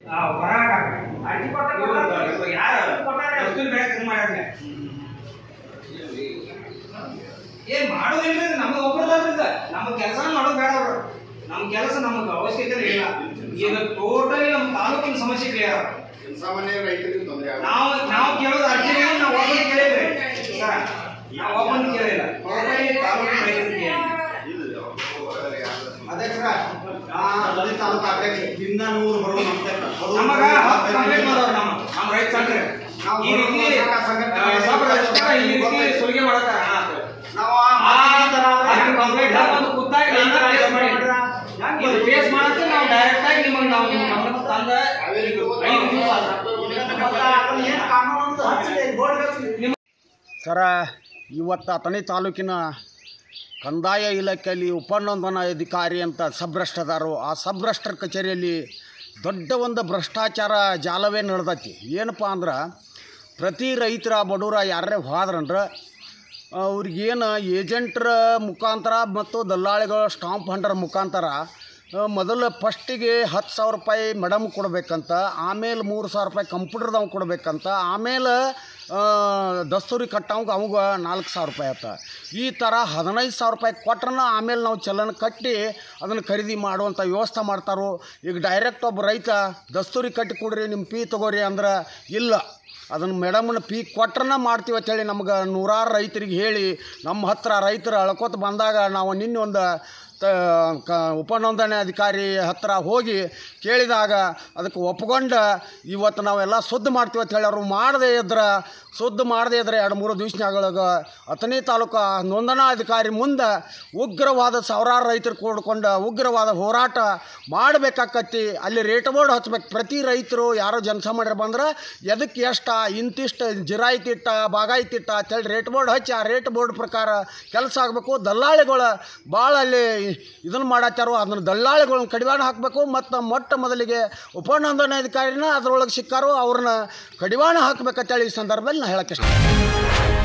ಅರ್ಜಿ ಕೊಟ್ಟ ಯಾರು ಕಸ್ತೂರಿ ಬೆಳೆ ಕಡಿಮೆ ಮಾಡ್ಯಾರ ಏನ್ ಮಾಡೋದಿಲ್ಲ ನಮ್ಗೆ ಒಬ್ಬರದ್ರಿಂದ ನಮ್ಮ ಕೆಲಸ ಮಾಡೋದು ಬೇಡ ಅವರು ನಮ್ಮ ಕೆಲಸ ನಮಗೆ ಅವಶ್ಯಕತೆ ಇಲ್ಲ ಈಗ ಟೋಟಲಿ ನಮ್ಮ ತಾಲೂಕಿನ ಸಮಸ್ಯೆ ಕ್ಲಿಯರ್ ಸಾಮಾನ್ಯ ರೈತರಿಗೆ ತೊಂದರೆ ಆಗುತ್ತೆ ನಾವು ನಾವು ಕೇಳೋದು ಅರ್ಜಿ ನಾವು ಒಬ್ಬರು ಕೇಳಿದ್ರಿ ಸರ್ ನಾವು ಒಬ್ಬನು ಕೇಳಿಲ್ಲ ಟೋಟಲಿ ತಾಲೂಕಿನ ರೈತರಿಗೆ ಕೇಳಿ ಅಧ್ಯಕ್ಷ ನದಿ ತಾಲೂಕು ಅಧ್ಯಕ್ಷ ದಿನ ನೂರು ಬರುವ ನಮಗ ಹತ್ತು ಕಂಪ್ಲೇಂಟ್ ಮಾಡೋರು ನಮ್ಮ ನಮ್ಮ ರೈತ ಸಂಘ ಈ ರೀತಿ ಆ, ಸಾಬ್ರ ರೈತರ ಈ ರೀತಿ ಸುಲಿಗೆ ಮಾಡತ್ತಾರ ಹಾ, ಸರ್. ನಾವು ಆ ಹತ್ತು ಕಂಪ್ಲೇಂಟ್ ಒಂದು ಖುದ್ದಾಗಿ ನಾನು ಫೇಸ್ ಮಾಡಿ ಇದು ಫೇಸ್ ಮಾಡಕ್ಕೆ ನಾವು ಡೈರೆಕ್ಟ್ ಆಗಿ ನಿಮಗೆ ನಾವು ನಿಮ್ಮ ಗಮನಕ್ಕೆ ತಂದ ಐದು ದಿವಸ ಸರ ಇವತ್ತು ಅಥಣಿ ತಾಲೂಕಿನ ಕಂದಾಯ ಇಲಾಖೆಯಲ್ಲಿ ಉಪನೋಂದನಾ ಅಧಿಕಾರಿ ಅಂತ ಸಬ್ಭ್ರಷ್ಟದಾರು ಆ ಸಬ್ಭ್ರಷ್ಟರ ಕಚೇರಿಯಲ್ಲಿ ದೊಡ್ಡ ಒಂದು ಭ್ರಷ್ಟಾಚಾರ ಜಾಲವೇ ನಡೆದೈತಿ ಏನಪ್ಪ ಅಂದ್ರೆ ಪ್ರತಿ ರೈತರ ಬಡವರ ಯಾರೇ ಹೋದ್ರಂದ್ರೆ ಅವ್ರಿಗೇನು ಏಜೆಂಟ್ರ ಮುಖಾಂತರ ಮತ್ತು ದಲ್ಲಾಳಿಗಳ ಸ್ಟಾಂಪ್ ಹಂಡರ್ ಮುಖಾಂತರ ಆ, ಮೊದಲು ಫಸ್ಟಿಗೆ ಹತ್ತು ಸಾವಿರ ರೂಪಾಯಿ ಮೇಡಮ್ ಕೊಡಬೇಕಂತ ಆಮೇಲೆ ಮೂರು ಸಾವಿರ ರೂಪಾಯಿ ಕಂಪ್ಯೂಟರ್ದವ್ ಕೊಡಬೇಕಂತ ಆಮೇಲೆ ಆ, ದಸ್ತೂರಿ ಕಟ್ಟವಂಗೆ ಅವಾಗ ನಾಲ್ಕು ಸಾವಿರ ರೂಪಾಯಿ ಆತ ಈ ಥರ ಹದಿನೈದು ಸಾವಿರ ರೂಪಾಯಿ ಕೊಟ್ರನ ಆಮೇಲೆ ನಾವು ಚಲನ ಕಟ್ಟಿ ಅದನ್ನು ಖರೀದಿ ಮಾಡುವಂಥ ವ್ಯವಸ್ಥೆ ಮಾಡ್ತಾರೋ ಈಗ ಡೈರೆಕ್ಟ್ ಒಬ್ಬ ರೈತ ದಸ್ತೂರಿ ಕಟ್ಟಿ ಕೊಡ್ರಿ ನಿಮ್ಮ ಫೀ ತಗೋರಿ ಅಂದ್ರೆ ಇಲ್ಲ ಅದನ್ನು ಮೇಡಮ್ನ ಪೀ ಕೊಟ್ರನ ಮಾಡ್ತೀವಿ ಅಂತೇಳಿ ನಮ್ಗೆ ನೂರಾರು ರೈತರಿಗೆ ಹೇಳಿ ನಮ್ಮ ಹತ್ರ ರೈತರು ಅಳ್ಕೋತ ಬಂದಾಗ ನಾವು ನಿನ್ನೆ ಒಂದು ತ ಕ ಉಪನೋಂದಣಿ ಅಧಿಕಾರಿ ಹತ್ರ ಹೋಗಿ ಕೇಳಿದಾಗ ಅದಕ್ಕೆ ಒಪ್ಕೊಂಡು ಇವತ್ತು ನಾವೆಲ್ಲ ಸುದ್ದಿ ಮಾಡ್ತೀವಿ ಅಂತ ಹೇಳಿ ಅವರು ಮಾಡದೇ ಇದ್ರೆ ಸುದ್ದಿ ಮಾಡದೇ ಇದ್ರೆ ಎರಡು ಮೂರು ದಿವ್ಸನಾಗ ಅಥಣಿ ತಾಲೂಕು ನೋಂದಣಾಧಿಕಾರಿ ಮುಂದೆ ಉಗ್ರವಾದ ಸಾವಿರಾರು ರೈತರು ಕೂಡ್ಕೊಂಡು ಉಗ್ರವಾದ ಹೋರಾಟ ಮಾಡಬೇಕಾಕತಿ ಅಲ್ಲಿ ರೇಟ್ ಬೋರ್ಡ್ ಹಚ್ಬೇಕು ಪ್ರತಿ ರೈತರು ಯಾರೋ ಜನಸಾಮಾನ್ಯರು ಬಂದ್ರೆ ಎದಕ್ಕೆ ಎಷ್ಟ ಇಂತಿಷ್ಟು ಜಿರಾಯ್ತಿಟ್ಟ ಬಾಗಾಯ್ತಿಟ್ಟ ಅಂತೇಳಿ ರೇಟ್ ಬೋರ್ಡ್ ಹಚ್ಚಿ ಆ ರೇಟ್ ಬೋರ್ಡ್ ಪ್ರಕಾರ ಕೆಲಸ ಆಗಬೇಕು ದಲ್ಲಾಳಿಗಳು ಭಾಳ ಅಲ್ಲಿ ಇದನ್ನು ಮಾಡತ್ತಾರೋ ಅದನ್ನು ದಲ್ಲಾಳಿಗಳನ್ನ ಕಡಿವಾಣ ಹಾಕಬೇಕು ಮತ್ತು ಮೊಟ್ಟ ಮೊದಲಿಗೆ ಉಪನೋಂದಣಾಧಿಕಾರಿನ ಅದರೊಳಗೆ ಸಿಕ್ಕಾರೋ ಅವ್ರನ್ನ ಕಡಿವಾಣ ಹಾಕ್ಬೇಕಂತೇಳಿ ಈ ಸಂದರ್ಭದಲ್ಲಿ ನಾನು ಹೇಳಕ್ಕೆ ಇಷ್ಟ